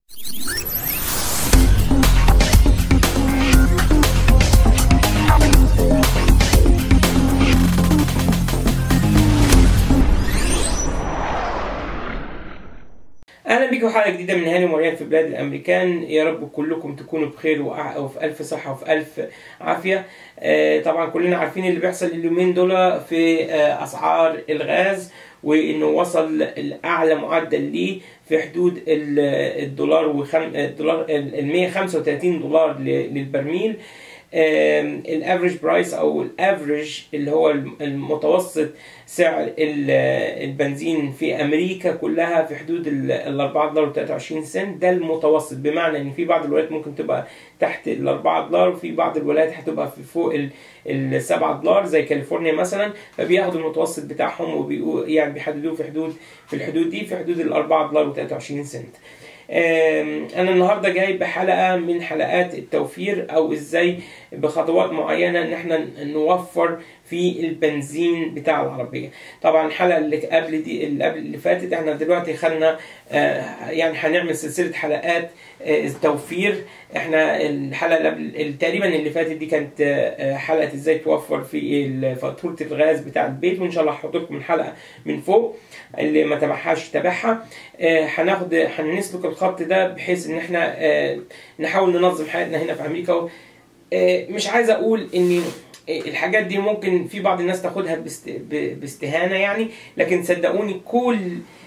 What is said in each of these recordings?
اهلا بيكم حلقه جديده من هاني مريان في بلاد الامريكان يا رب كلكم تكونوا بخير وأع- وفي الف صحه وفي الف عافيه آه، طبعا كلنا عارفين اللي بيحصل اليومين دول في آه، اسعار الغاز وانه وصل لاعلى معدل ليه في حدود ال- الدولار وخم... الدولار ال 135 دولار ل- للبرميل الافريج برايس او الافريج اللي هو الم- المتوسط سعر ال- البنزين في امريكا كلها في حدود ال 4 دولار و 23 سنت ده المتوسط بمعنى ان في بعض الولايات ممكن تبقى تحت ال 4 دولار وفي بعض الولايات هتبقى في فوق ال ال 7 دولار زي كاليفورنيا مثلا فبياخدوا المتوسط بتاعهم وبيقول يعني بيحددوه في حدود في الحدود دي في حدود ال 4 دولار و 23 سنت. آم، انا النهارده جاي بحلقه من حلقات التوفير او ازاي بخطوات معينه ان احنا نوفر في البنزين بتاع العربيه طبعا الحلقه اللي قبل دي اللي قبل اللي فاتت احنا دلوقتي خدنا آه، يعني هنعمل سلسله حلقات آه، التوفير احنا الحلقه اللي قبل تقريبا اللي فاتت دي كانت آه، حلقه ازاي توفر في ال- فاتوره الغاز بتاع البيت وان شاء الله هحط لكم الحلقه من فوق اللي ما تابعهاش تابعها آه، هناخد هنسلك الخط ده بحيث ان احنا آه، نحاول ننظم حياتنا هنا في امريكا آه، مش عايز اقول ان الحاجات دي ممكن في بعض الناس تاخدها باست- ب- باستهانه يعني لكن صدقوني كل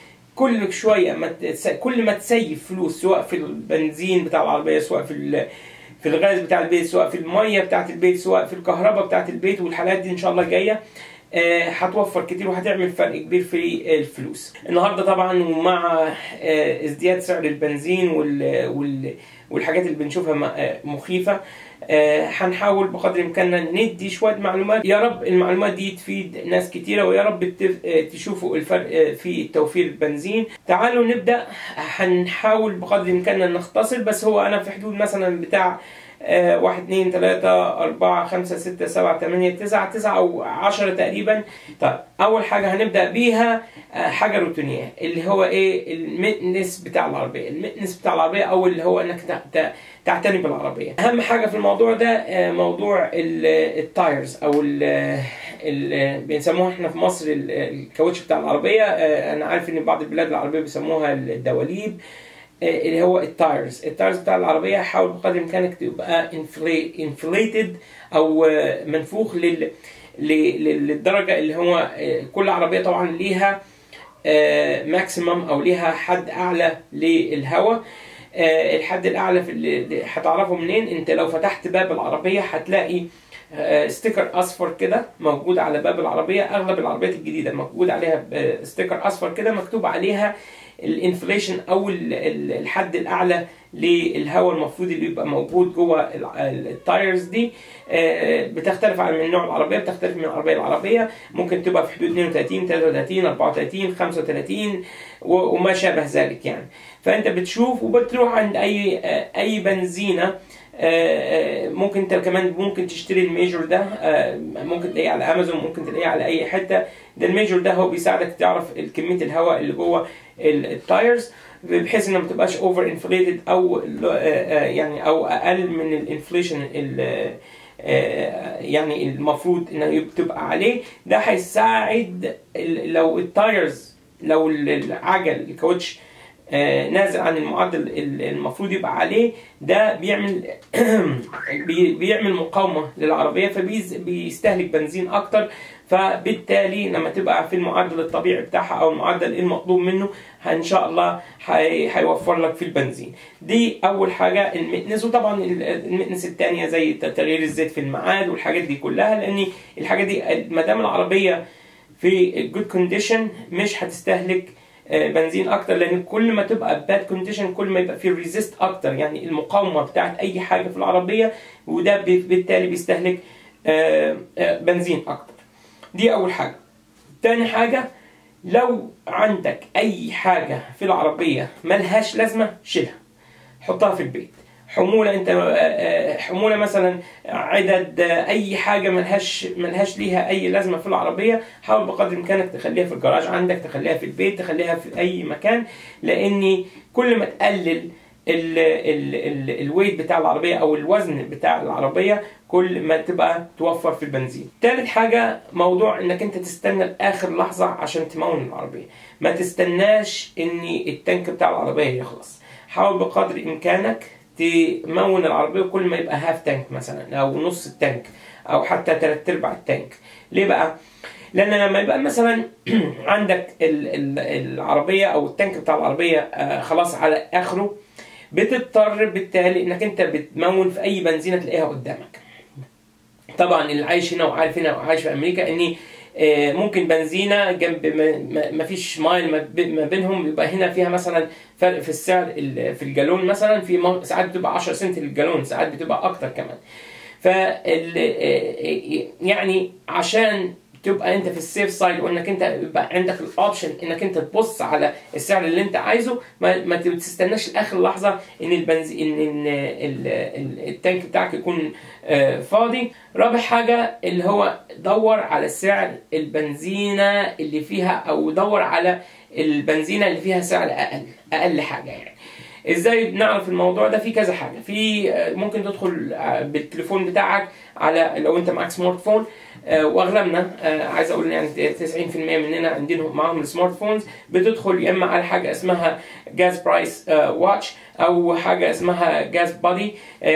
كل شويه ما تس- كل ما تسيف فلوس سواء في البنزين بتاع العربيه سواء في ال- في الغاز بتاع البيت سواء في الميه بتاعه البيت سواء في الكهرباء بتاعه البيت والحالات دي ان شاء الله جايه آه، هتوفر كتير وهتعمل فرق كبير في الفلوس النهارده طبعا ومع آه، ازدياد سعر البنزين وال وال والحاجات اللي بنشوفها م- آه، مخيفه آه، هنحاول بقدر امكاننا ندي شويه معلومات يا رب المعلومات دي تفيد ناس كتيره ويا رب تف- آه، تشوفوا الفرق آه، في توفير البنزين تعالوا نبدا هنحاول بقدر امكاننا نختصر بس هو انا في حدود مثلا بتاع آه، واحد اتنين تلاتة أربعة خمسة ستة سبعة تمانية تسعة تسعة أو عشرة تقريبا طيب أول حاجة هنبدأ بيها آه، حاجة روتينية اللي هو إيه المتنس بتاع العربية المتنس بتاع العربية أو اللي هو إنك ت- ت- تعتني بالعربية أهم حاجة في الموضوع ده آه، موضوع ال- التايرز أو ال ال- بنسموها احنا في مصر ال- الكاوتش بتاع العربية آه، أنا عارف إن بعض البلاد العربية بيسموها الدواليب آه، اللي هو التايرز التايرز بتاع العربية حاول بقدر امكانك تبقى انفليتد او آه، منفوخ لل ل- ل- للدرجة اللي هو آه، كل عربية طبعا ليها ماكسيمم او ليها حد اعلى للهواء آه، الحد الاعلى في اللي هتعرفه منين انت لو فتحت باب العربية هتلاقي آه، ستيكر اصفر كده موجود على باب العربيه اغلب العربيات الجديده موجود عليها آه، ستيكر اصفر كده مكتوب عليها الانفليشن او ال- ال- الحد الاعلى للهواء المفروض اللي يبقى موجود جوه ال- ال- التايرز دي آه، بتختلف عن من نوع العربيه بتختلف من عربيه لعربيه ممكن تبقى في حدود 32 33 34 35 و- وما شابه ذلك يعني فانت بتشوف وبتروح عند اي آه، اي بنزينه آه، آه، ممكن انت كمان ممكن تشتري الميجور ده آه، ممكن تلاقيه على امازون ممكن تلاقيه على اي حته ده الميجور ده هو بيساعدك تعرف كميه الهواء اللي جوه ال- التايرز بحيث انها ما تبقاش اوفر انفليتد او آه، آه، يعني او اقل من الانفليشن يعني المفروض انها تبقى عليه ده هيساعد ال- لو التايرز لو ال- العجل الكاوتش آه، نازل عن المعدل ال- المفروض يبقى عليه ده بيعمل بي- بيعمل مقاومه للعربيه فبيستهلك بنزين اكتر فبالتالي لما تبقى في المعدل الطبيعي بتاعها او المعدل المطلوب منه ان شاء الله هي- هيوفر لك في البنزين دي اول حاجه المئنس وطبعا ال- المئنس الثانيه زي تغيير الزيت في المعاد والحاجات دي كلها لان الحاجات دي ما دام العربيه في جود كونديشن مش هتستهلك آه، بنزين اكتر لان كل ما تبقى باد كونديشن كل ما يبقى في ريزيست اكتر يعني المقاومه بتاعت اي حاجه في العربيه وده بي- بالتالي بيستهلك آه، آه، بنزين اكتر دي اول حاجه تاني حاجه لو عندك اي حاجه في العربيه ملهاش لازمه شيلها حطها في البيت حموله انت آه، آه، حموله مثلا عدد آه، اي حاجه ملهاش ملهاش ليها اي لازمه في العربيه حاول بقدر امكانك تخليها في الجراج عندك تخليها في البيت تخليها في اي مكان لاني كل ما تقلل ال ال ال الويت بتاع العربيه او الوزن بتاع العربيه كل ما تبقى توفر في البنزين. تالت حاجه موضوع انك انت تستنى لاخر لحظه عشان تمون العربيه. ما تستناش ان التانك بتاع العربيه يخلص. حاول بقدر امكانك تمون العربيه كل ما يبقى هاف تانك مثلا او نص التانك او حتى تلات ارباع التانك. ليه بقى؟ لان لما يبقى مثلا عندك ال- ال- العربيه او التانك بتاع العربيه آه، خلاص على اخره بتضطر بالتالي انك انت بتمون في اي بنزينه تلاقيها قدامك طبعا اللي عايش هنا وعارف هنا وعايش في امريكا ان آه، ممكن بنزينه جنب ما- ما ما فيش مايل ما بي- ما بينهم يبقى هنا فيها مثلا فرق في السعر ال- في الجالون مثلا في م- ساعات بتبقى 10 سنت للجالون ساعات بتبقى اكتر كمان فال يعني عشان تبقى انت في السيف سايد وانك انت يبقى عندك الاوبشن انك انت تبص على السعر اللي انت عايزه ما, ما تستناش لاخر لحظه ان البنزين ان إن ال- ال- التانك بتاعك يكون آه، فاضي رابع حاجه اللي هو دور على سعر البنزينه اللي فيها او دور على البنزينه اللي فيها سعر اقل اقل حاجه يعني ازاي بنعرف الموضوع ده في كذا حاجه في آه، ممكن تدخل آه، بالتليفون بتاعك على لو انت معاك سمارت فون آه، واغلبنا آه، عايز اقول يعني 90% مننا عندهم معاهم السمارت فونز بتدخل يا اما على حاجه اسمها جاز برايس واتش او حاجه اسمها جاز بادي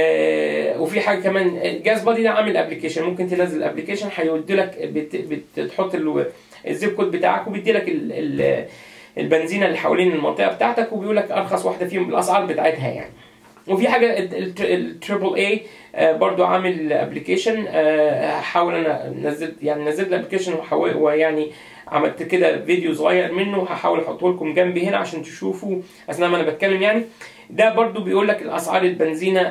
وفي حاجه كمان جاز بادي ده عامل ابلكيشن ممكن تنزل الابلكيشن هيودي لك بت- بتحط ال- الزيب كود بتاعك وبيدي لك ال- ال- البنزينه اللي حوالين المنطقه بتاعتك وبيقول لك ارخص واحده فيهم بالاسعار بتاعتها يعني وفي حاجه التريبل اي برضو عامل ابلكيشن هحاول انا نزلت يعني نزلت الابلكيشن ويعني عملت كده فيديو صغير منه هحاول احطه لكم جنبي هنا عشان تشوفوا اثناء ما انا بتكلم يعني ده برضو بيقول لك الاسعار البنزينه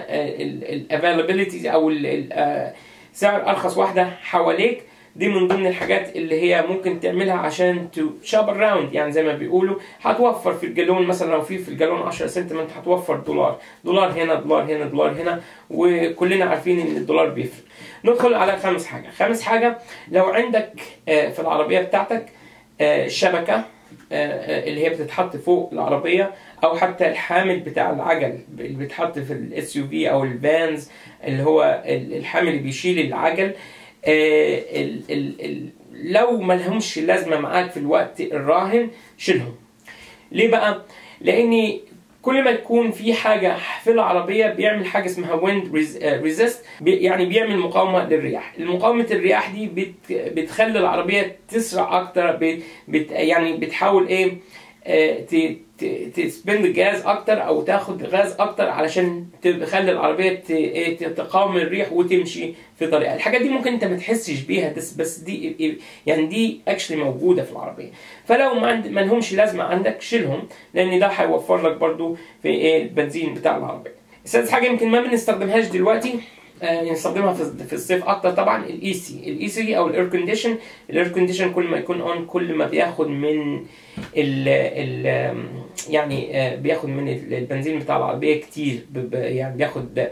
الافيلابيلتي او ال- ال- آه، سعر ارخص واحده حواليك دي من ضمن الحاجات اللي هي ممكن تعملها عشان تشاب اراوند يعني زي ما بيقولوا هتوفر في الجالون مثلا لو في في الجالون 10 سنت ما انت هتوفر دولار دولار هنا دولار هنا دولار هنا وكلنا عارفين ان الدولار بيفرق ندخل على خامس حاجه خامس حاجه لو عندك آه، في العربيه بتاعتك آه، شبكه آه، آه، اللي هي بتتحط فوق العربيه او حتى الحامل بتاع العجل اللي بيتحط في الاس يو في او الفانز اللي هو ال- الحامل اللي بيشيل العجل آه، ال ال ال لو ما لهمش لازمه معاك في الوقت الراهن شيلهم ليه بقى لان كل ما يكون في حاجه في العربيه بيعمل حاجه اسمها ويند ريزيست يعني بيعمل مقاومه للرياح مقاومه الرياح دي بت بتخلي العربيه تسرع اكتر بت بت يعني بتحاول ايه آه، ت- ت- تسبند جاز اكتر او تاخد غاز اكتر علشان تخلي العربيه ت- إيه، ت- تقاوم الريح وتمشي في طريقها الحاجات دي ممكن انت ما تحسش بيها بس بس دي يعني دي اكشلي موجوده في العربيه فلو ما عند ما لهمش لازمه عندك شيلهم لان ده هيوفر لك برضو في ايه البنزين بتاع العربيه السادس حاجه يمكن ما بنستخدمهاش دلوقتي آه، نستخدمها في في الصيف اكتر طبعا الاي سي الاي سي او الاير كونديشن الاير كونديشن كل ما يكون اون كل ما بياخد من ال ال يعني آه، بياخد من البنزين بتاع العربيه كتير ب- ب- يعني بياخد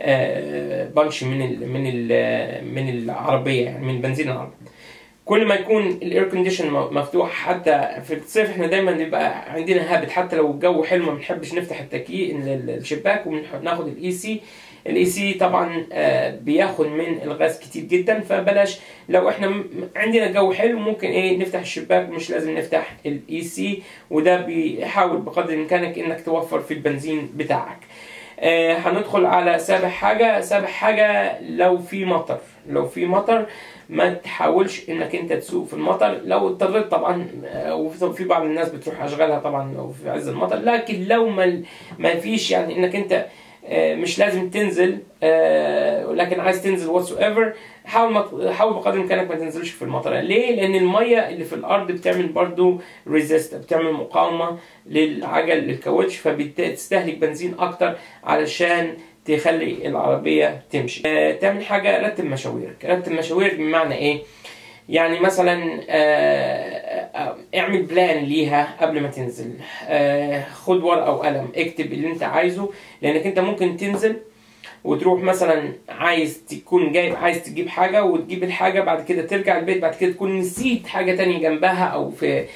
بانش من ال من ال من العربيه يعني من بنزين العربيه كل ما يكون الاير كونديشن مفتوح حتى في الصيف احنا دايما بيبقى عندنا هابت حتى لو الجو حلو ما بنحبش نفتح التكييف الشباك وناخد الاي سي الاي سي طبعا آه، بياخد من الغاز كتير جدا فبلاش لو احنا م- عندنا جو حلو ممكن ايه نفتح الشباك مش لازم نفتح الاي سي وده بيحاول بقدر امكانك انك توفر في البنزين بتاعك آه، هندخل على سابع حاجة سابع حاجة لو في مطر لو في مطر ما تحاولش انك انت تسوق في المطر لو اضطريت طبعا آه، وفي في بعض الناس بتروح اشغالها طبعا لو في عز المطر لكن لو ما ما فيش يعني انك انت آه، مش لازم تنزل آه، ولكن عايز تنزل واتس ايفر حاول ما حاول بقدر امكانك ما تنزلش في المطر ليه لان الميه اللي في الارض بتعمل برضو ريزيست بتعمل مقاومه للعجل للكاوتش فبتستهلك بنزين اكتر علشان تخلي العربيه تمشي آه، تعمل حاجه رتب مشاويرك رتب مشاويرك بمعنى ايه يعني مثلا آه، آه، اعمل بلان ليها قبل ما تنزل آه، خد ورقه وقلم اكتب اللي انت عايزه لانك انت ممكن تنزل وتروح مثلا عايز تكون جايب عايز تجيب حاجه وتجيب الحاجه بعد كده ترجع البيت بعد كده تكون نسيت حاجه تانية جنبها او في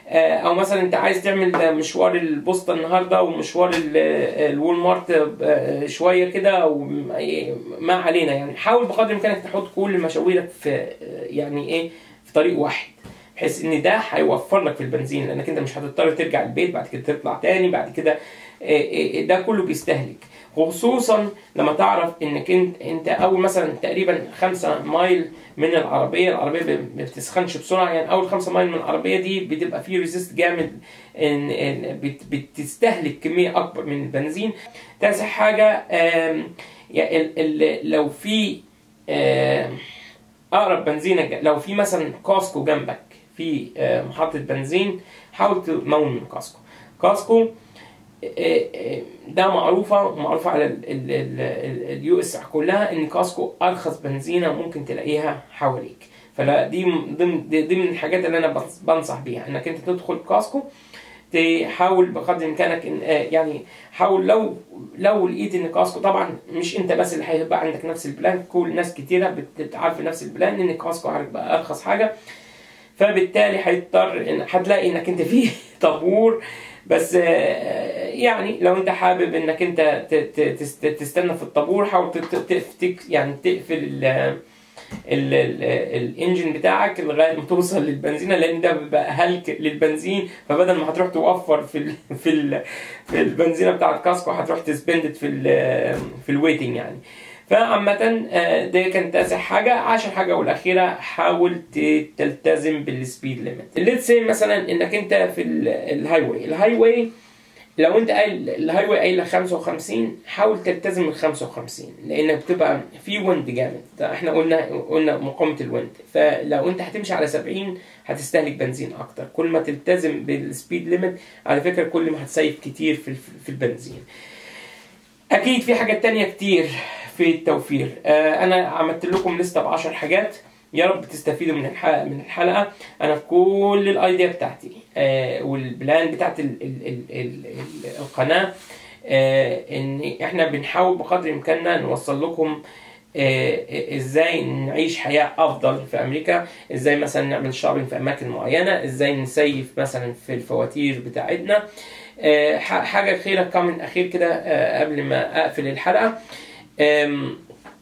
آه، او مثلا انت عايز تعمل مشوار البوسطه النهارده ومشوار ال- الوول مارت آه، شويه كده او ما علينا يعني حاول بقدر الامكان انك تحط كل مشاويرك في آه، يعني ايه في طريق واحد بحيث ان ده هيوفر لك في البنزين لانك انت مش هتضطر ترجع البيت بعد كده تطلع تاني بعد كده آه، آه، ده كله بيستهلك خصوصا لما تعرف انك انت انت اول مثلا تقريبا خمسة مايل من العربيه العربيه ب- ما بتسخنش بسرعه يعني اول خمسة مايل من العربيه دي بتبقى فيه ريزيست جامد ان إن بت- بتستهلك كميه اكبر من البنزين تاسع حاجه آم، يا- ال- ال- لو في آم، اقرب بنزينه ج- لو في مثلا كاسكو جنبك في آه، محطه بنزين حاول تمون من كاسكو كاسكو آه، آه، ده معروفه ومعروفه على اليو اس كلها ان كاسكو ارخص بنزينه ممكن تلاقيها حواليك فلا دي م- ضمن دي دي من الحاجات اللي انا بنص- بنصح بيها انك انت تدخل كاسكو تحاول بقدر امكانك إن آه، يعني حاول لو لو لقيت ان كاسكو طبعا مش انت بس اللي هيبقى عندك نفس البلان كل ناس كتيره بت- بتعرف نفس البلان ان كاسكو هيبقى ارخص حاجه فبالتالي هيضطر ان هتلاقي انك انت في طابور بس آه، يعني لو انت حابب انك انت ت- ت- تست- تستنى في الطابور حاول تت- تفتك يعني تقفل ال ال- ال- الانجن بتاعك لغايه ما توصل للبنزينه لان ده بيبقى هلك للبنزين فبدل ما هتروح توفر في ال في ال في البنزينه بتاعت كاسكو هتروح تسبندت في ال في الويتنج يعني فعامة آه، ده كان تاسع حاجة عشر حاجة والأخيرة حاول ت- تلتزم بالسبيد ليميت ليتس سي مثلا إنك أنت في ال- الهاي واي الهاي واي لو انت قايل الهاي واي قايل 55 حاول تلتزم ال 55 لان بتبقى في ويند جامد ده احنا قلنا قلنا مقاومه الويند فلو انت هتمشي على 70 هتستهلك بنزين اكتر كل ما تلتزم بالسبيد ليميت على فكره كل ما هتسيف كتير في في البنزين اكيد في حاجات تانية كتير في التوفير آه انا عملت لكم لسته ب 10 حاجات يا رب تستفيدوا من الحلقه من الحلقه انا في كل الايديا بتاعتي آه والبلان بتاعت ال ال ال ال ال القناه آه ان احنا بنحاول بقدر امكاننا نوصل لكم آه ازاي نعيش حياه افضل في امريكا ازاي مثلا نعمل شوبينج في اماكن معينه ازاي نسيف مثلا في الفواتير بتاعتنا آه حاجه اخيره كومنت اخير كده آه قبل ما اقفل الحلقه آم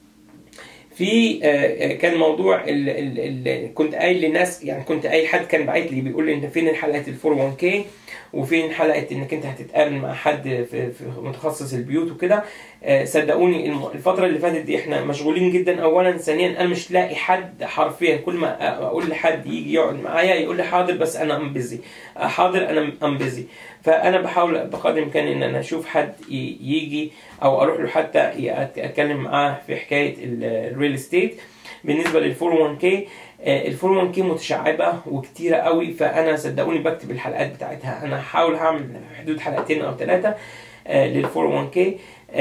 في كان موضوع ال ال ال كنت قايل لناس يعني كنت اي حد كان باعت لي بيقول لي انت فين حلقه ال 401 كي وفين حلقه انك انت هتتقابل مع حد في, في متخصص البيوت وكده صدقوني الفتره اللي فاتت دي احنا مشغولين جدا اولا ثانيا انا مش لاقي حد حرفيا كل ما اقول لحد يجي يقعد معايا يقول لي حاضر بس انا ام بيزي حاضر انا ام بيزي فانا بحاول بقدر الامكان ان انا اشوف حد يجي او اروح له حتى اتكلم معاه في حكايه الريل استيت بالنسبه لل 401 كي ال 401 كي متشعبه وكتيره قوي فانا صدقوني بكتب الحلقات بتاعتها انا هحاول هعمل حدود حلقتين او ثلاثه لل 401 كي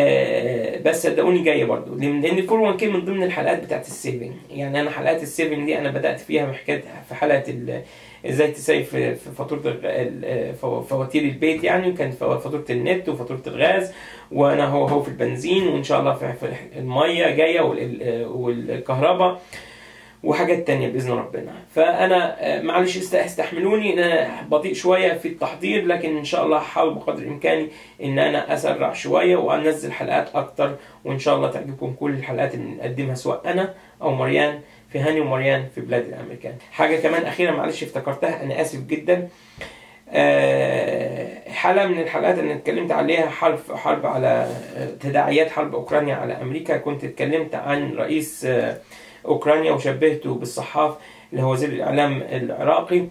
بس صدقوني جايه برضو لان ال 401 كي من ضمن الحلقات بتاعت السيفنج يعني انا حلقات السيفنج دي انا بدات فيها بحكايه في حلقه ازاي تسيف في فاتوره فواتير البيت يعني وكانت فاتوره النت وفاتوره الغاز وانا هو هو في البنزين وان شاء الله في الميه جايه والكهرباء وحاجات تانية بإذن ربنا فأنا معلش استحملوني إن أنا بطيء شوية في التحضير لكن إن شاء الله هحاول بقدر إمكاني إن أنا أسرع شوية وأنزل حلقات أكتر وإن شاء الله تعجبكم كل الحلقات اللي نقدمها سواء أنا أو مريان في هاني ومريان في بلاد الأمريكان حاجة كمان أخيرة معلش افتكرتها أنا آسف جدا حالة من الحلقات اللي اتكلمت عليها حرب حرب على تداعيات حرب أوكرانيا على أمريكا كنت اتكلمت عن رئيس اوكرانيا وشبهته بالصحاف اللي هو وزير الاعلام العراقي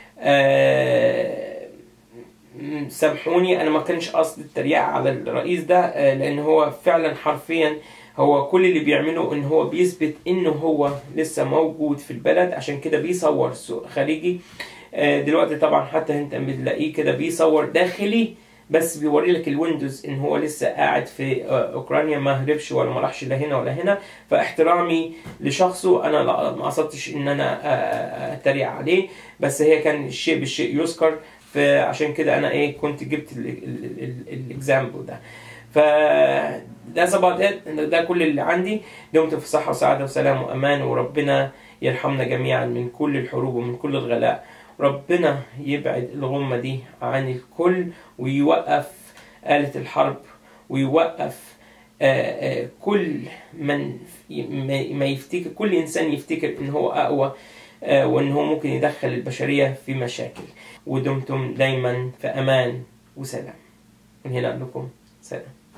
أه سامحوني انا ما كانش قصد التريقه على الرئيس ده أه لان هو فعلا حرفيا هو كل اللي بيعمله ان هو بيثبت انه هو لسه موجود في البلد عشان كده بيصور سوق خارجي أه دلوقتي طبعا حتى انت بتلاقيه كده بيصور داخلي بس بيوري لك الويندوز ان هو لسه قاعد في اوكرانيا ما هربش ولا ما راحش لا هنا ولا هنا فاحترامي لشخصه انا ما قصدتش ان انا اتريق عليه بس هي كان الشيء بالشيء يذكر فعشان كده انا ايه كنت جبت الاكزامبل ده ف ده صباح ده كل اللي عندي دمتم في صحة وسعادة وسلام وأمان وربنا يرحمنا جميعا من كل الحروب ومن كل الغلاء ربنا يبعد الغمة دي عن الكل ويوقف آلة الحرب ويوقف آه، آه، كل من ما- ما يفتكر كل إنسان يفتكر إن هو أقوى آه، وإن هو ممكن يدخل البشرية في مشاكل ودمتم دايما في أمان وسلام من هنا أقول لكم سلام